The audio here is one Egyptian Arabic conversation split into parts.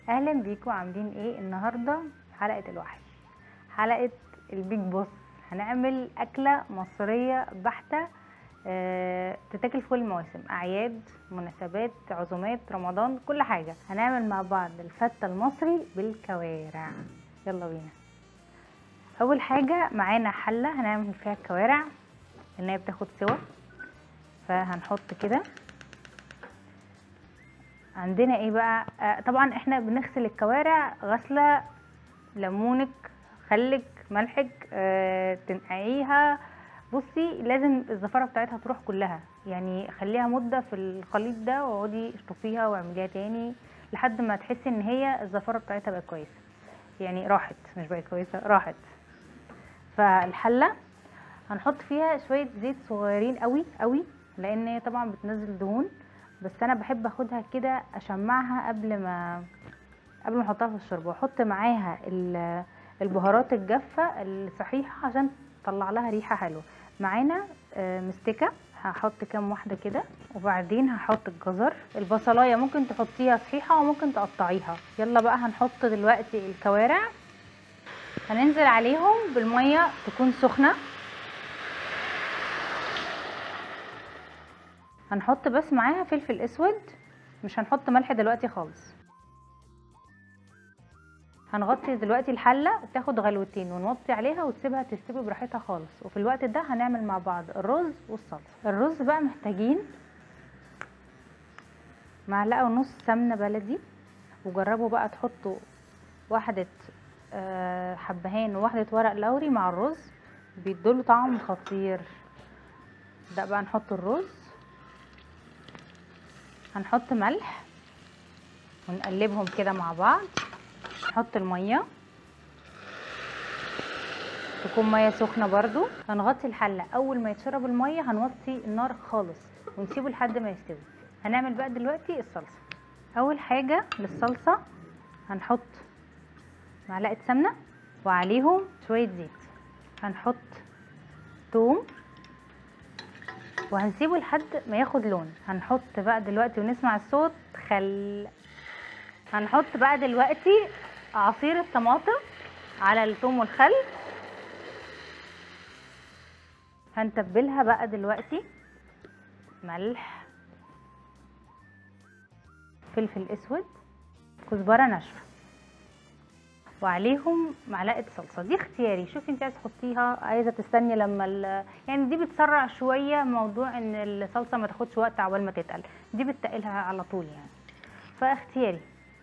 اهلا بيكم عاملين ايه النهارده حلقه الوحش حلقه البيج بوس هنعمل اكله مصريه بحته آه، تتاكل في كل المواسم اعياد مناسبات عزومات رمضان كل حاجه هنعمل مع بعض الفته المصري بالكوارع يلا بينا اول حاجه معانا حله هنعمل فيها الكوارع ان هي بتاخد سوا فهنحط كده عندنا ايه بقى آه طبعا احنا بنغسل الكوارع غسله ليمونك خلك ملحك آه تنقعيها بصي لازم الزفاره بتاعتها تروح كلها يعني خليها مده في الخليط ده واقعدي اشطفيها واعمليها تاني لحد ما تحسي ان هي الزفاره بتاعتها بقت كويسه يعني راحت مش بقت كويسه راحت فالحله هنحط فيها شويه زيت صغيرين قوي قوي لان هي طبعا بتنزل دهون بس انا بحب اخدها كده اشمعها قبل ما قبل ما احطها في الشوربه واحط معاها ال- البهارات الجافه الصحيحه عشان تطلع لها ريحه حلوه معانا آه، مستكه هحط كام واحده كده وبعدين هحط الجزر البصلايه ممكن تحطيها صحيحه وممكن تقطعيها يلا بقى هنحط دلوقتي الكوارع هننزل عليهم بالميه تكون سخنه هنحط بس معاها فلفل اسود مش هنحط ملح دلوقتي خالص هنغطي دلوقتي الحله تاخد غلوتين ونوطي عليها وتسيبها تستوي براحتها خالص وفي الوقت ده هنعمل مع بعض الرز والصلصه الرز بقى محتاجين معلقه ونص سمنه بلدي وجربوا بقى تحطوا واحده آه، حبهان وواحده ورق لوري مع الرز بيدوله طعم خطير ده بقى نحط الرز هنحط ملح ونقلبهم كده مع بعض نحط الميه تكون ميه سخنه برضو هنغطي الحله اول ما يتشرب الميه هنوطي النار خالص ونسيبه لحد ما يستوي هنعمل بقى دلوقتي الصلصه اول حاجه للصلصه هنحط معلقه سمنه وعليهم شويه زيت هنحط توم وهنسيبه لحد ما ياخد لون هنحط بقى دلوقتي ونسمع الصوت خل هنحط بقى دلوقتي عصير الطماطم على الثوم والخل هنتبلها بقى دلوقتي ملح فلفل اسود كزبره ناشفه وعليهم معلقه صلصه دي اختياري شوفي انت عايزه تحطيها عايزه تستني لما ال... يعني دي بتسرع شويه موضوع ان الصلصه ما تاخدش وقت عقبال ما تتقل دي بتقلها على طول يعني فاختياري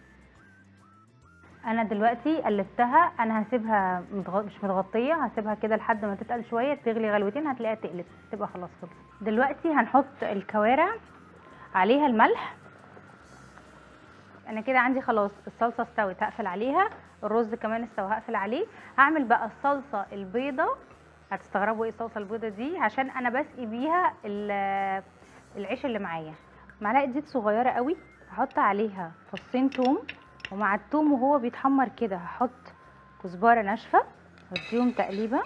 انا دلوقتي قلبتها انا هسيبها متغ... مش متغطيه هسيبها كده لحد ما تتقل شويه تغلي غلوتين هتلاقيها تقلت تبقى خلاص خلصت دلوقتي هنحط الكوارع عليها الملح انا كده عندي خلاص الصلصه استوت هقفل عليها الرز كمان استوى هقفل عليه هعمل بقى الصلصه البيضه هتستغربوا ايه الصلصه البيضه دي عشان انا بسقي بيها ال- العيش اللي معايا معلقه زيت صغيره قوي هحط عليها فصين توم ومع التوم وهو بيتحمر كده هحط كزبره ناشفه واديهم تقليبه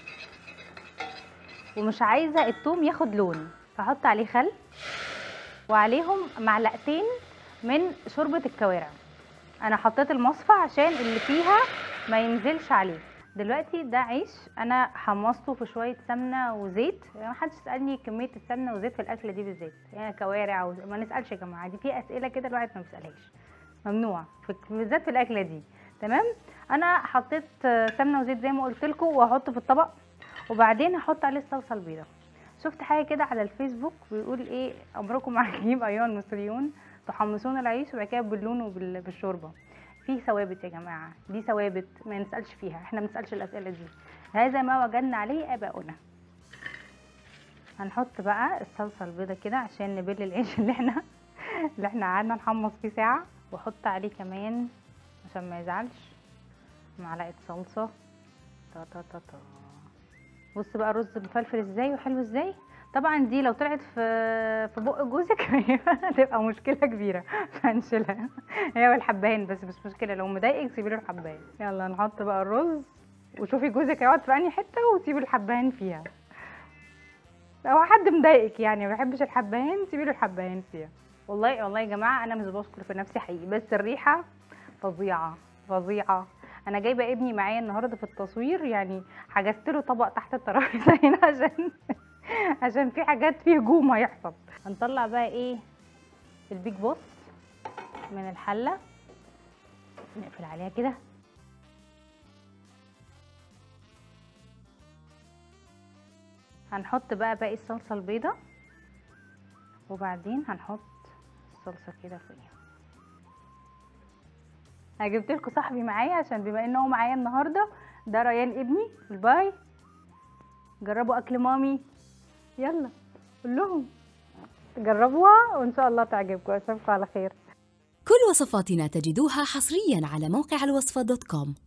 ومش عايزه التوم ياخد لون فهحط عليه خل وعليهم معلقتين من شوربه الكوارع انا حطيت المصفى عشان اللي فيها ما ينزلش عليه دلوقتي ده عيش انا حمصته في شويه سمنه وزيت يعني محدش سالني كميه السمنه والزيت في الاكله دي بالذات يعني كوارع وز... ما نسالش يا جماعه دي في اسئله كده الواحد ما بيسالهاش ممنوع في- بالذات في الاكله دي تمام انا حطيت آه، سمنه وزيت زي ما قلت لكم وهحطه في الطبق وبعدين هحط عليه الصلصه البيضاء شفت حاجه كده على الفيسبوك بيقول ايه امركم عجيب ايها المصريون تحمصون العيش وبعد كده تبلونه بال- بالشوربه في ثوابت يا جماعه دي ثوابت ما نسالش فيها احنا ما نسالش الاسئله دي هذا ما وجدنا عليه اباؤنا هنحط بقى الصلصه البيضاء كده عشان نبل العيش اللي احنا اللي احنا قعدنا نحمص فيه ساعه واحط عليه كمان عشان ما يزعلش معلقه صلصه تا تا تا تا بص بقى الرز مفلفل ازاي وحلو ازاي طبعا دي لو طلعت في في بق جوزك هتبقى مشكله كبيره فهنشيلها هي والحبهان بس مش مشكله لو مضايقك سيبي له الحبهان يلا نحط بقى الرز وشوفي جوزك هيقعد في انهي حته وسيبي الحبهان فيها لو حد مضايقك يعني ما بيحبش الحبهان سيبي له الحبهان فيها والله والله يا جماعه انا مش بشكر في نفسي حقيقي بس الريحه فظيعه فظيعه انا جايبه ابني معايا النهارده في التصوير يعني حجزت له طبق تحت الترابيزه هنا عشان عشان في حاجات في هجوم هيحصل هنطلع بقى ايه البيج بوس من الحله نقفل عليها كده هنحط بقى باقي الصلصه البيضه وبعدين هنحط الصلصه كده فوقيها انا جبت لكم صاحبي معايا عشان بما ان هو معايا النهارده ده ريان ابني الباي جربوا اكل مامي يلا قول لهم جربوها وان شاء الله تعجبكم اشوفكم على خير كل وصفاتنا تجدوها حصريا على موقع الوصفة دوت كوم